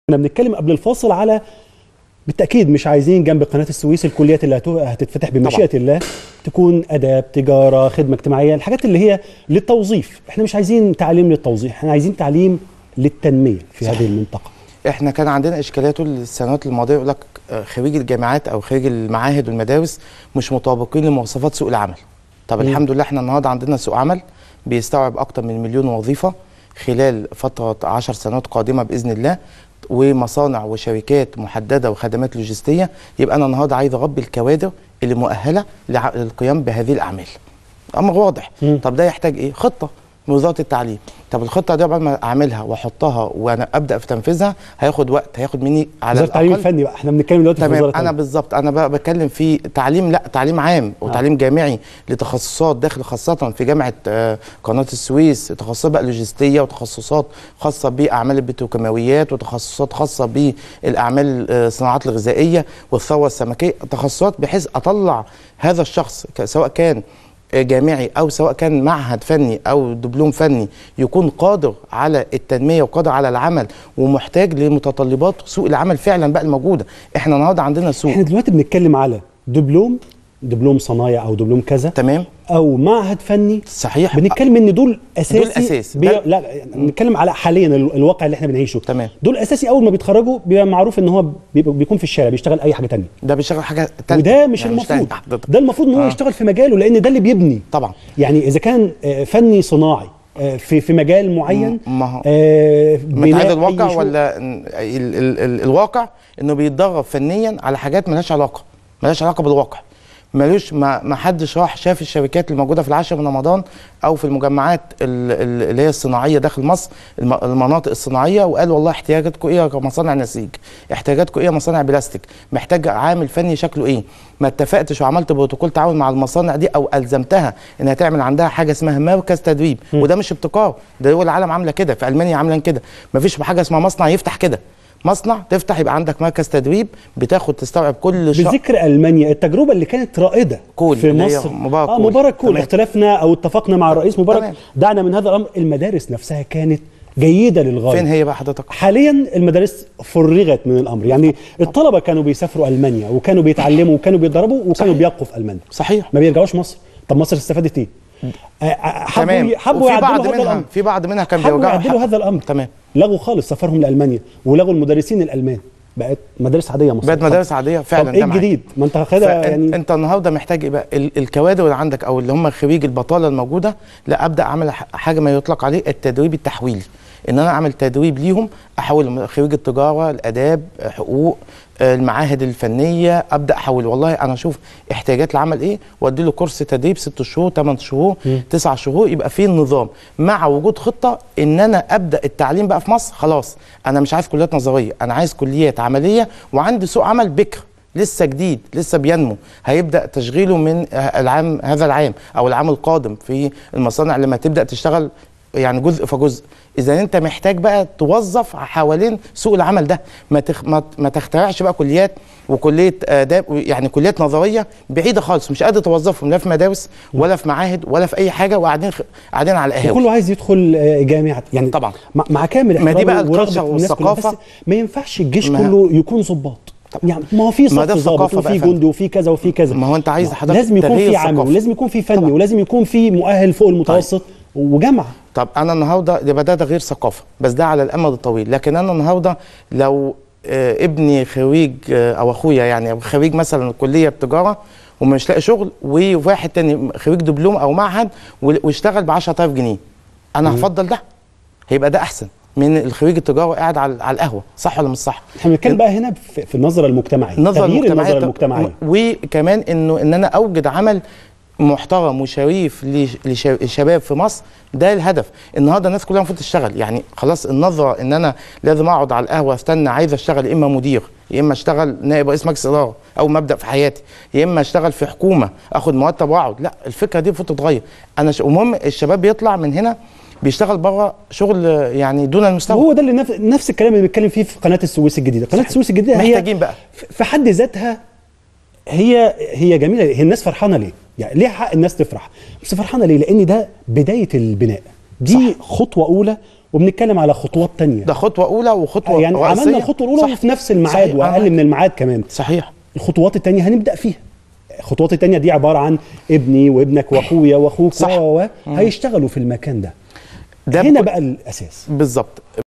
احنا بنتكلم قبل الفاصل على بالتاكيد مش عايزين جنب قناه السويس الكليات اللي هتو- هتتفتح بمشيئه الله تكون اداب تجاره خدمه اجتماعيه الحاجات اللي هي للتوظيف احنا مش عايزين تعليم للتوظيف احنا عايزين تعليم للتنميه في هذه المنطقه احنا كان عندنا اشكاليه طول السنوات الماضيه يقول لك آه، خريج الجامعات او خريج المعاهد والمدارس مش مطابقين لمواصفات سوق العمل طب مم. الحمد لله احنا النهارده عندنا سوق عمل بيستوعب اكتر من مليون وظيفه خلال فتره 10 سنوات قادمه باذن الله ومصانع وشركات محدده وخدمات لوجستيه يبقى انا النهارده عايز اربي الكوادر اللي مؤهله لع- للقيام بهذه الاعمال امر واضح مم. طب ده يحتاج ايه خطه من وزاره التعليم طب الخطه دي قبل ما اعملها واحطها وانا ابدا في تنفيذها هياخد وقت هياخد مني على وزاره التعليم الاقل الفني بقى احنا بنتكلم دلوقتي في تمام وزاره انا التعليم. بالظبط انا بقى بتكلم في تعليم لا تعليم عام وتعليم جامعي لتخصصات داخل خاصه في جامعه آه، قناه السويس تخصصات بقى لوجستيه وتخصصات خاصه باعمال البتروكيماويات وتخصصات خاصه بالاعمال آه، الصناعات الغذائيه والثروه السمكيه تخصصات بحيث اطلع هذا الشخص ك- سواء كان جامعي او سواء كان معهد فني او دبلوم فني يكون قادر على التنميه وقادر على العمل ومحتاج لمتطلبات سوق العمل فعلا بقى الموجوده احنا النهارده عندنا سوق احنا دلوقتي بنتكلم على دبلوم دبلوم صنايع او دبلوم كذا تمام او معهد فني صحيح بنتكلم ان دول اساسي دول أساس. بي... ده- لا يعني بنتكلم على حاليا ال- الواقع اللي احنا بنعيشه تمام. دول اساسي اول ما بيتخرجوا بيبقى معروف ان هو بيبقى بيكون في الشارع بيشتغل اي حاجه تانية ده بيشتغل حاجه تالتة وده مش يعني المفروض تانية. ده- ده المفروض ان هو آه. يشتغل في مجاله لان ده اللي بيبني طبعا يعني اذا كان آه، فني صناعي آه، في في مجال معين ما هو آه، من بناء هذا أي الواقع شغل. ولا ال ال ال الواقع انه بيتدرب فنيا على حاجات ملهاش علاقه ملهاش علاقه بالواقع ملوش ما ما حدش راح شاف الشركات الموجوده في العاشر من رمضان او في المجمعات ال- ال- اللي هي الصناعيه داخل مصر الم- المناطق الصناعيه وقال والله احتياجاتكم ايه يا مصانع نسيج احتياجاتكم ايه يا مصانع بلاستيك محتاج عامل فني شكله ايه ما اتفقتش وعملت بروتوكول تعاون مع المصانع دي او الزمتها انها تعمل عندها حاجه اسمها مركز تدريب وده مش ابتكار ده دول العالم عامله كده في المانيا عامله كده مفيش حاجه اسمها مصنع يفتح كده مصنع تفتح يبقى عندك مركز تدريب بتاخد تستوعب كل شهر بذكر المانيا التجربه اللي كانت رائده كول في اللي هي مصر مبارك اه كول. مبارك كول تمام. اختلفنا او اتفقنا مع الرئيس مبارك تمام. دعنا من هذا الامر المدارس نفسها كانت جيده للغايه فين هي بقى حضرتك حاليا المدارس فرغت من الامر يعني الطلبه كانوا بيسافروا المانيا وكانوا بيتعلموا وكانوا بيتدربوا وكانوا صحيح. بيبقوا في المانيا صحيح ما بيرجعوش مصر طب مصر استفادت ايه آه، آه، حبوا تمام حبوا وفي يعدلوا بعض هذا منها الامر في بعض منها كان حبوا بيوجعوا يعدلوا حق. هذا الامر تمام لغوا خالص سفرهم لالمانيا ولغوا المدرسين الالمان بقت مدارس عاديه مصر بقت مدارس عاديه فعلا طب ايه ده معاك. الجديد ما انت خدها فأنت- يعني انت النهارده محتاج ايه بقى ال- الكوادر اللي عندك او اللي هم خريج البطاله الموجوده لا ابدا اعمل ح- حاجه ما يطلق عليه التدريب التحويلي ان انا اعمل تدريب ليهم احولهم خريج التجاره الاداب حقوق آه، المعاهد الفنيه ابدا احول والله انا اشوف احتياجات العمل ايه وادي له كورس تدريب ست شهور ثمان شهور تسع شهور يبقى فيه النظام مع وجود خطه ان انا ابدا التعليم بقى في مصر خلاص انا مش عايز كليات نظريه انا عايز كليات عمليه وعندي سوق عمل بكر لسه جديد لسه بينمو هيبدا تشغيله من العام هذا العام او العام القادم في المصانع لما تبدا تشتغل يعني جزء فجزء اذا انت محتاج بقى توظف حوالين سوق العمل ده ما تخ... ما, ما تخترعش بقى كليات وكليه اداب يعني كليات نظريه بعيده خالص مش قادر توظفهم لا في مدارس ولا في معاهد ولا في اي حاجه وقاعدين خ... قاعدين على القهاوي وكله عايز يدخل آه، جامعه يعني طبعا. مع, مع كامل ما دي احترامي بقى ورغبة الكالتشر الناس كلها، والثقافة. بس ما ينفعش الجيش ما- كله يكون ضباط يعني ما هو في ما صف ده ضابط الثقافة بقى وفي يا فندم. جندي وفي كذا وفي كذا ما هو أنت عايز حضرتك لازم يكون تغيير في عمل ثقافة. ولازم يكون في فني طبعا. ولازم يكون في مؤهل فوق المتوسط وجامعه طب انا النهارده يبقى ده تغيير ثقافه بس ده على الامد الطويل لكن انا النهارده لو آه، ابني خريج آه، او اخويا يعني أو خريج مثلا كليه تجاره ومش لاقي شغل وواحد تاني خريج دبلوم او معهد و- واشتغل ب 10000 جنيه انا هفضل ده هيبقى ده احسن من الخريج التجاره قاعد على على القهوه صح ولا مش صح احنا بنتكلم بقى هنا في في النظره المجتمعيه النظره تغيير المجتمعيه النظره المجتمعيه وكمان انه ان انا اوجد عمل محترم وشريف لش- للشباب في مصر ده الهدف النهارده الناس كلها المفروض تشتغل يعني خلاص النظره ان انا لازم اقعد على القهوه استنى عايز اشتغل يا اما مدير يا اما اشتغل نائب رئيس مجلس اداره اول ما ابدا في حياتي يا اما اشتغل في حكومه اخد مرتب واقعد لا الفكره دي المفروض تتغير انا ش... المهم الشباب بيطلع من هنا بيشتغل بره شغل يعني دون المستوى وهو ده اللي نفس, نفس الكلام اللي بنتكلم فيه في قناه السويس الجديده قناه السويس الجديده هي محتاجين بقى في حد ذاتها هي هي جميله هي الناس فرحانه ليه؟ يعني ليه حق الناس تفرح؟ بس فرحانه ليه؟ لان ده بدايه البناء دي صح. خطوه اولى وبنتكلم على خطوات تانية ده خطوه اولى وخطوه يعني رئيسية. عملنا الخطوه الاولى صح. وفي نفس الميعاد صحيح. واقل من الميعاد كمان صحيح الخطوات التانية هنبدا فيها الخطوات التانية دي عباره عن ابني وابنك واخويا واخوك صح. و و و هيشتغلوا في المكان ده ده هنا بكل- بقى الاساس بالظبط